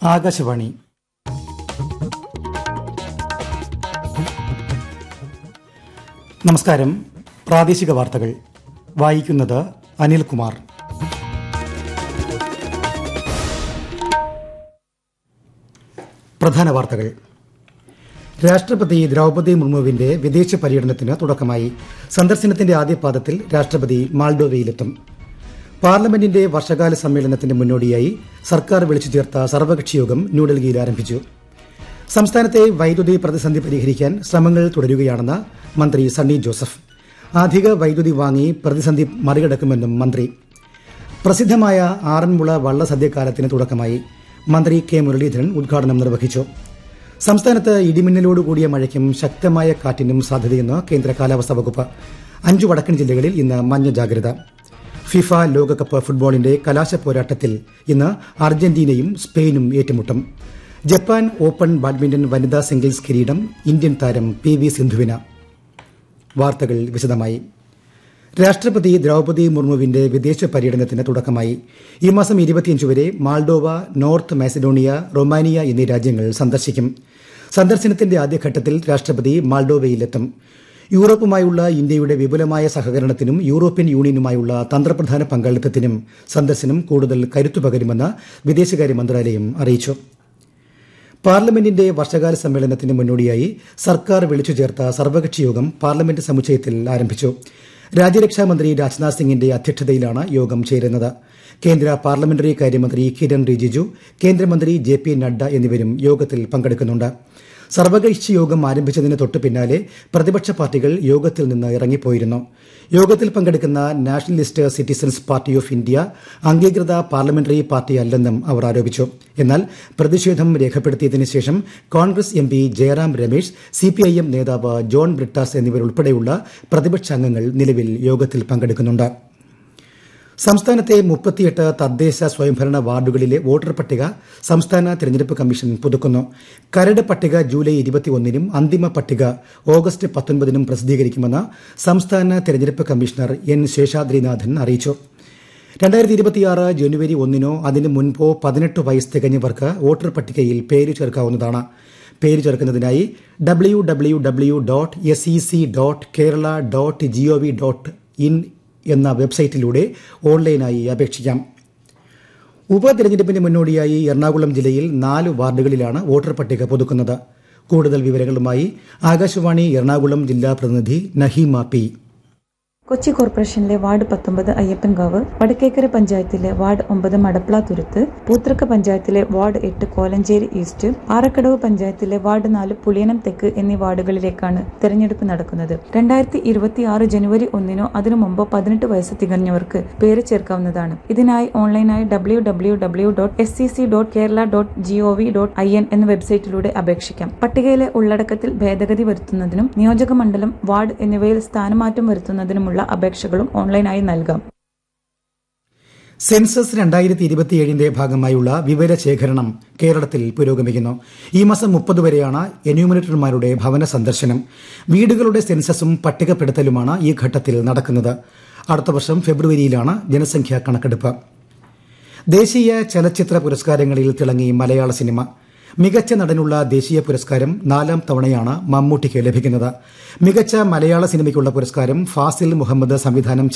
ആകാശവാണി നമസ്കാരം പ്രാദേശിക വാർത്തകൾ വായിക്കുന്നത് അനിൽകുമാർ പ്രധാന വാർത്തകൾ രാഷ്ട്രപതി ദ്രൌപദി മുർമുവിന്റെ വിദേശ പര്യടനത്തിന് തുടക്കമായി സന്ദർശനത്തിന്റെ ആദ്യപാദത്തിൽ രാഷ്ട്രപതി മാൾഡോവയിലെത്തും പാർലമെന്റിന്റെ വർഷകാല സമ്മേളനത്തിന് മുന്നോടിയായി സർക്കാർ വിളിച്ചു ചേർത്ത സർവകക്ഷി യോഗം ന്യൂഡൽഹിയിൽ ആരംഭിച്ചു സംസ്ഥാനത്തെ വൈദ്യുതി പ്രതിസന്ധി പരിഹരിക്കാൻ ശ്രമങ്ങൾ തുടരുകയാണെന്ന് മന്ത്രി സണ്ണി ജോസഫ് അധിക വൈദ്യുതി വാങ്ങി പ്രതിസന്ധി മറികടക്കുമെന്നും മന്ത്രി പ്രസിദ്ധമായ ആറന്മുള വള്ളസദ്യക്കാലത്തിന് തുടക്കമായി മന്ത്രി കെ മുരളീധരൻ ഉദ്ഘാടനം നിർവഹിച്ചു സംസ്ഥാനത്ത് ഇടിമിന്നലോടുകൂടിയ മഴയ്ക്കും ശക്തമായ കാറ്റിനും സാധ്യതയെന്ന് കേന്ദ്ര കാലാവസ്ഥാ വകുപ്പ് അഞ്ചു വടക്കൻ ജില്ലകളിൽ ഇന്ന് മഞ്ഞ ജാഗ്രത ഫിഫ ലോകകപ്പ് ഫുട്ബോളിന്റെ കലാശ പോരാട്ടത്തിൽ ഇന്ന് അർജന്റീനയും സ്പെയിനും ഏറ്റുമുട്ടും ജപ്പാൻ ഓപ്പൺ ബാഡ്മിന്റൺ വനിതാ സിംഗിൾസ് കിരീടം ഇന്ത്യൻ താരം പി വി സിന്ധുവിന് വാർത്തകൾ വിശദമായി രാഷ്ട്രപതി ദ്രൌപദി മുർമുവിന്റെ വിദേശ പര്യടനത്തിന് തുടക്കമായി ഈ മാസം ഇരുപത്തിയഞ്ച് വരെ മാൾഡോവ നോർത്ത് മാസിഡോണിയ റൊമാനിയ എന്നീ രാജ്യങ്ങൾ സന്ദർശിക്കും സന്ദർശനത്തിന്റെ ആദ്യഘട്ടത്തിൽ രാഷ്ട്രപതി മാൾഡോവയിലെത്തും യൂറോപ്പുമായുള്ള ഇന്ത്യയുടെ വിപുലമായ സഹകരണത്തിനും യൂറോപ്യൻ യൂണിയനുമായുള്ള തന്ത്രപ്രധാന പങ്കാളിത്തത്തിനും സന്ദർശനം കൂടുതൽ കരുത്തു പകരുമെന്ന് വിദേശകാര്യ മന്ത്രാലയം അറിയിച്ചു പാർലമെന്റിന്റെ വർഷകാല സമ്മേളനത്തിന് മുന്നോടിയായി സർക്കാർ വിളിച്ചു ചേർത്ത സർവകക്ഷി യോഗം പാർലമെന്റ് സമുച്ചയത്തിൽ ആരംഭിച്ചു രാജ്യരക്ഷാമന്ത്രി രാജ്നാഥ് സിംഗിന്റെ അധ്യക്ഷതയിലാണ് യോഗം ചേരുന്നത് കേന്ദ്ര പാർലമെന്ററി കാര്യമന്ത്രി കിരൺ റിജിജു കേന്ദ്രമന്ത്രി ജെ പി നഡ്ഡ എന്നിവരും യോഗത്തിൽ പങ്കെടുക്കുന്നുണ്ട് സർവകക്ഷി യോഗം ആരംഭിച്ചതിന് തൊട്ടു പിന്നാലെ പ്രതിപക്ഷ പാർട്ടികൾ യോഗത്തിൽ നിന്ന് ഇറങ്ങിപ്പോയിരുന്നു യോഗത്തിൽ പങ്കെടുക്കുന്ന nationalist citizens party of India അംഗീകൃത പാർലമെന്ററി പാർട്ടിയല്ലെന്നും അവർ ആരോപിച്ചു എന്നാൽ പ്രതിഷേധം രേഖപ്പെടുത്തിയതിനു ശേഷം Congress M P Jairam Ramesh CPIM നേതാവ് ജോൺ ബ്രിട്ടാസ് എന്നിവരുൾപ്പെടെയുള്ള പ്രതിപക്ഷ അംഗങ്ങൾ നിലവിൽ യോഗത്തിൽ പങ്കെടുക്കുന്നുണ്ട് സംസ്ഥാനത്തെ മുപ്പത്തിയെട്ട് തദ്ദേശ സ്വയംഭരണ വാർഡുകളിലെ വോട്ടർ പട്ടിക സംസ്ഥാന തെരഞ്ഞെടുപ്പ് കമ്മീഷൻ പുതുക്കുന്നു കരട് പട്ടിക ജൂലൈ ഇരുപത്തിയൊന്നിനും അന്തിമ പട്ടിക ഓഗസ്റ്റ് പത്തൊൻപതിനും പ്രസിദ്ധീകരിക്കുമെന്ന് സംസ്ഥാന തെരഞ്ഞെടുപ്പ് കമ്മീഷണർ എൻ ശേഷാദ്രിനാഥൻ അറിയിച്ചു രണ്ടായിരത്തി ഇരുപത്തിയാറ് ജനുവരി ഒന്നിനോ അതിനു മുൻപോ പതിനെട്ട് വയസ്സ് തികഞ്ഞവർക്ക് വോട്ടർ പട്ടികയിൽ പേര് ചേർക്കാവുന്നതാണ് പേര് ചേർക്കുന്നതിനായി W W W dot S E C dot Kerala dot G O V dot in എന്ന വെബ്സൈറ്റിലൂടെ ഓൺലൈനായി അപേക്ഷിക്കാം ഉപതെരഞ്ഞെടുപ്പിന് മുന്നോടിയായി എറണാകുളം ജില്ലയിൽ നാല് വാർഡുകളിലാണ് വോട്ടർ പട്ടിക പുതുക്കുന്നത് കൂടുതൽ വിവരങ്ങളുമായി ആകാശവാണി എറണാകുളം ജില്ലാ പ്രതിനിധി നഹീമ പി കൊച്ചി കോർപ്പറേഷനിലെ വാർഡ് പത്തൊമ്പത് അയ്യപ്പൻകാവ് വടക്കേക്കര പഞ്ചായത്തിലെ വാർഡ് ഒമ്പത് മടപ്ല തുരുത്ത് പൂത്രക്ക പഞ്ചായത്തിലെ വാർഡ് എട്ട് കോലഞ്ചേരി ഈസ്റ്റ് ആറക്കടവ് പഞ്ചായത്തിലെ വാർഡ് നാല് പുളിയനം തെക്ക് എന്നീ വാർഡുകളിലേക്കാണ് തെരഞ്ഞെടുപ്പ് നടക്കുന്നത് രണ്ടായിരത്തി ഇരുപത്തി ആറ് ജനുവരി ഒന്നിനോ അതിനു മുമ്പോ പതിനെട്ട് വയസ്സ് തികഞ്ഞവർക്ക് പേര് ചേർക്കാവുന്നതാണ് ഇതിനായി ഓൺലൈനായി W W W dot S C C dot Kerala dot G O V dot I N എന്ന വെബ്സൈറ്റിലൂടെ അപേക്ഷിക്കാം പട്ടികയിലെ ഉള്ളടക്കത്തിൽ ഭേദഗതി വരുത്തുന്നതിനും നിയോജക മണ്ഡലം വാർഡ് എന്നിവയിൽ സ്ഥാനമാറ്റം വരുത്തുന്നതിനുമുള്ള അപേക്ഷകളും ഓൺലൈനായി നൽകാം സെൻസസ് രണ്ടായിരത്തി ഇരുപത്തിയേഴിന്റെ ഭാഗമായുള്ള വിവരശേഖരണം കേരളത്തിൽ പുരോഗമിക്കുന്നു ഈ മാസം മുപ്പത് വരെയാണ് എന്യൂമിനേറ്റർമാരുടെ ഭവന സന്ദർശനം വീടുകളുടെ സെൻസസും പട്ടികപ്പെടുത്തലുമാണ് ഈ ഘട്ടത്തിൽ നടക്കുന്നത് അടുത്ത വർഷം ഫെബ്രുവരിയിലാണ് ജനസംഖ്യാ കണക്കെടുപ്പ് ദേശീയ ചലച്ചിത്ര പുരസ്കാരങ്ങളിൽ തിളങ്ങി മലയാള സിനിമ മികച്ച നടനുള്ള ദേശീയ പുരസ്കാരം നാലാം തവണയാണ് മമ്മൂട്ടിക്ക് ലഭിക്കുന്നത് മികച്ച മലയാള സിനിമയ്ക്കുള്ള പുരസ്കാരം ഫാസിൽ മുഹമ്മദ് സംവിധാനം